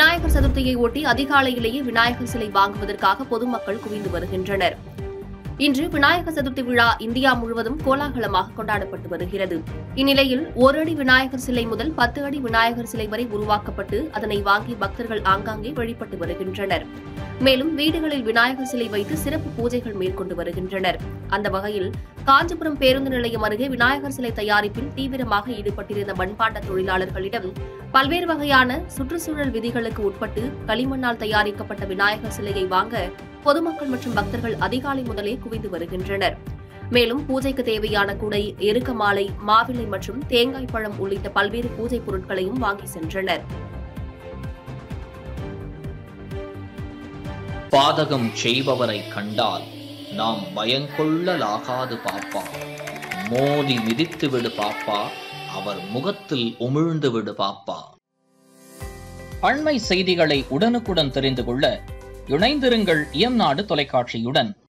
விநாயகர் சதுர்த்தியை ஒட்டி அதிகாலையிலேயே விநாயகர் சிலை வாங்குவதற்காக பொதுமக்கள் குவிந்து வருகின்றனர் இன்று விநாயகர் சதுர்த்தி விழா இந்தியா முழுவதும் கோலாகலமாக கொண்டாடப்பட்டு வருகிறது இந்நிலையில் ஒரு அடி விநாயகர் சிலை முதல் பத்து அடி விநாயகர் சிலை வரை உருவாக்கப்பட்டு அதனை வாங்கி பக்தர்கள் ஆங்காங்கே வழிபட்டு வருகின்றனர் மேலும் வீடுகளில் விநாயகர் சிலை வைத்து சிறப்பு பூஜைகள் மேற்கொண்டு வருகின்றனர் அந்த வகையில் காஞ்சிபுரம் பேருந்து நிலையம் அருகே விநாயகர் சிலை தயாரிப்பில் தீவிரமாக ஈடுபட்டிருந்த மண்பாண்ட தொழிலாளர்களிடம் பல்வேறு வகையான சுற்றுச்சூழல் விதிகளுக்கு உட்பட்டு களிமண்ணால் தயாரிக்கப்பட்ட விநாயகர் சிலையை வாங்க பொதுமக்கள் மற்றும் பக்தர்கள் அதிகாலை முதலே குவிந்து வருகின்றனர் மேலும் பூஜைக்கு தேவையான குடை எருக்க மாலை மாவிலை மற்றும் தேங்காய் பழம் உள்ளிட்ட பல்வேறு பூஜை பொருட்களையும் வாங்கி சென்றனர் பாதகம் செய்பவரை கண்டால் நாம் பயங்கொள்ளலாகாது பாப்பா மோதி மிதித்து விடு பாப்பா அவர் முகத்தில் உமிழ்ந்து விடு பாப்பா அண்மை செய்திகளை உடனுக்குடன் தெரிந்து கொள்ள இணைந்திருங்கள் இயம்நாடு தொலைக்காட்சியுடன்